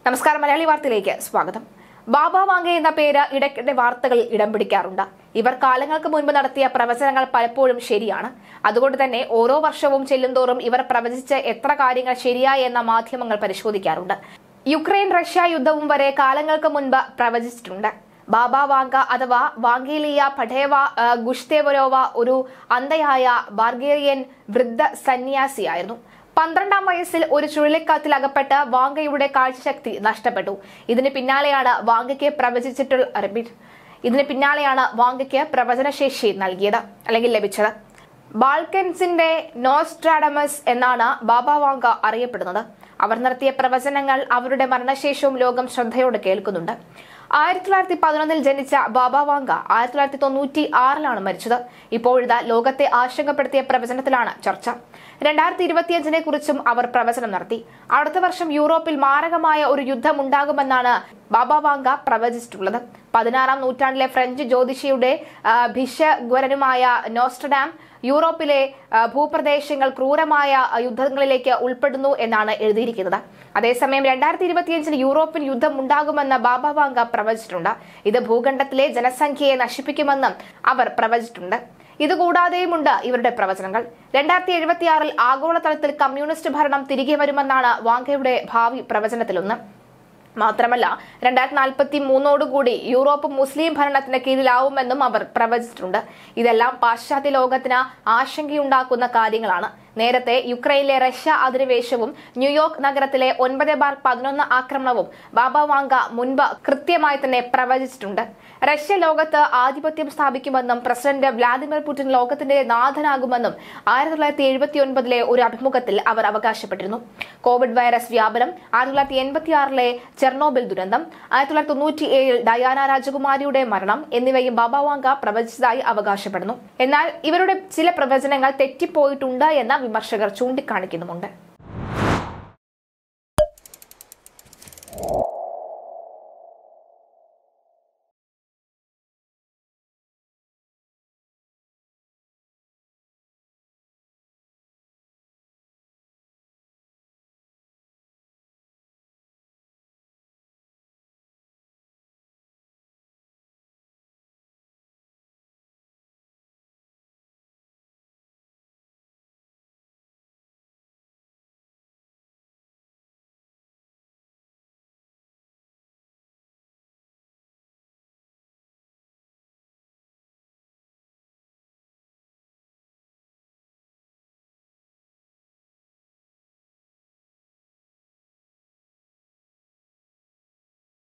നമസ്കാരം മലയാളി വാർത്തയിലേക്ക് സ്വാഗതം ബാബ വാങ്ക എന്ന പേര് ഇടയ്ക്കിടെ വാർത്തകളിൽ ഇടം പിടിക്കാറുണ്ട് ഇവർ കാലങ്ങൾക്ക് മുൻപ് നടത്തിയ പ്രവചനങ്ങൾ പലപ്പോഴും ശരിയാണ് അതുകൊണ്ട് തന്നെ ഓരോ വർഷവും ചെല്ലുന്തോറും ഇവർ പ്രവചിച്ച എത്ര കാര്യങ്ങൾ ശരിയായി എന്ന മാധ്യമങ്ങൾ പരിശോധിക്കാറുണ്ട് യുക്രൈൻ റഷ്യ യുദ്ധവും വരെ കാലങ്ങൾക്ക് മുൻപ് പ്രവചിച്ചിട്ടുണ്ട് ബാബ വാങ്ക അഥവാ വാങ്കേലിയ പഠേവ ആ, ഗുഷ്തേവരോവ ഒരു അന്ധയായ ബാർഗേറിയൻ വൃദ്ധ സന്യാസിയായിരുന്നു പന്ത്രണ്ടാം വയസ്സിൽ ഒരു ചുഴലിക്കാറ്റിൽ അകപ്പെട്ട് വാങ്കയുടെ കാഴ്ചശക്തി നഷ്ടപ്പെട്ടു ഇതിന് പിന്നാലെയാണ് വാങ്കയ്ക്ക് പ്രവചിച്ചിട്ടുള്ള റിപ്പീറ്റ് ഇതിന് പിന്നാലെയാണ് വാങ്കയ്ക്ക് പ്രവചനശേഷി നൽകിയത് അല്ലെങ്കിൽ ലഭിച്ചത് ബാൾക്കൻസിന്റെ നോസ്ട്രാഡമസ് എന്നാണ് ബാബ വാങ്ക അറിയപ്പെടുന്നത് അവർ നടത്തിയ പ്രവചനങ്ങൾ അവരുടെ മരണശേഷവും ലോകം ശ്രദ്ധയോടെ കേൾക്കുന്നുണ്ട് ആയിരത്തി തൊള്ളായിരത്തി പതിനൊന്നിൽ ജനിച്ച ബാബ വാങ്ക ആയിരത്തി തൊള്ളായിരത്തി തൊണ്ണൂറ്റി ആറിലാണ് മരിച്ചത് ഇപ്പോഴിതാ ലോകത്തെ ആശങ്കപ്പെടുത്തിയ പ്രവചനത്തിലാണ് ചർച്ച രണ്ടായിരത്തി ഇരുപത്തിയഞ്ചിനെ കുറിച്ചും അവർ പ്രവചനം നടത്തി അടുത്ത വർഷം യൂറോപ്പിൽ മാരകമായ ഒരു യുദ്ധം ഉണ്ടാകുമെന്നാണ് ബാബ വാങ്ക പ്രവചിച്ചിട്ടുള്ളത് പതിനാറാം നൂറ്റാണ്ടിലെ ഫ്രഞ്ച് ജ്യോതിഷിയുടെ ആ, ഭിഷഗ്വരനുമായ നോസ്ട്രഡാം യൂറോപ്പിലെ ആ, ഭൂപ്രദേശങ്ങൾ ക്രൂരമായ ആ, യുദ്ധങ്ങളിലേക്ക് ഉൾപ്പെടുന്നു എന്നാണ് എഴുതിയിരിക്കുന്നത് അതേസമയം രണ്ടായിരത്തി ഇരുപത്തിയഞ്ചിൽ യൂറോപ്പിൽ യുദ്ധം ഉണ്ടാകുമെന്ന് ബാബ വാങ്ക പ്രവചിച്ചിട്ടുണ്ട് ഇത് ഭൂഖണ്ഡത്തിലെ ജനസംഖ്യയെ നശിപ്പിക്കുമെന്നും അവർ പ്രവചിച്ചിട്ടുണ്ട് ഇതുകൂടാതെയുമുണ്ട് ഇവരുടെ പ്രവചനങ്ങൾ രണ്ടായിരത്തി എഴുപത്തിയാറിൽ ആഗോളതലത്തിൽ കമ്മ്യൂണിസ്റ്റ് ഭരണം തിരികെ വരുമെന്നാണ് വാങ്കയുടെ ഭാവി പ്രവചനത്തിലൊന്ന് മാത്രമല്ല രണ്ടായിരത്തി നാൽപ്പത്തി മൂന്നോടുകൂടി യൂറോപ്പ് മുസ്ലിം ഭരണത്തിന് കീഴിലാവുമെന്നും അവർ പ്രവചിച്ചിട്ടുണ്ട് ഇതെല്ലാം പാശ്ചാത്യ ലോകത്തിന് ആശങ്കയുണ്ടാക്കുന്ന കാര്യങ്ങളാണ് നേരത്തെ യുക്രൈനിലെ റഷ്യ അധിനിവേശവും ന്യൂയോർക്ക് നഗരത്തിലെ ഒൻപത് ബാർ പതിനൊന്ന് ആക്രമണവും ബാബ വാങ്ക മുൻപ് കൃത്യമായി തന്നെ പ്രവചിച്ചിട്ടുണ്ട് റഷ്യ ലോകത്ത് ആധിപത്യം സ്ഥാപിക്കുമെന്നും പ്രസിഡന്റ് വ്ളാദിമിർ പുടിൻ ലോകത്തിന്റെ നാഥനാകുമെന്നും ആയിരത്തി തൊള്ളായിരത്തി എഴുപത്തി ഒൻപതിലെ ഒരു അഭിമുഖത്തിൽ അവർ അവകാശപ്പെട്ടിരുന്നു കോവിഡ് വൈറസ് വ്യാപനം ആയിരത്തി തൊള്ളായിരത്തി എൺപത്തിയാറിലെ ചെർണോബിൽ ദുരന്തം ആയിരത്തി തൊള്ളായിരത്തി തൊണ്ണൂറ്റി ഏഴിൽ ഡയാന രാജകുമാരിയുടെ മരണം എന്നിവയും ബാബ വാങ്ക പ്രവചിച്ചതായി അവകാശപ്പെടുന്നു എന്നാൽ ഇവരുടെ ചില പ്രവചനങ്ങൾ തെറ്റിപ്പോയിട്ടുണ്ട് എന്ന് വിമർശകർ ചൂണ്ടിക്കാണിക്കുന്നുമുണ്ട്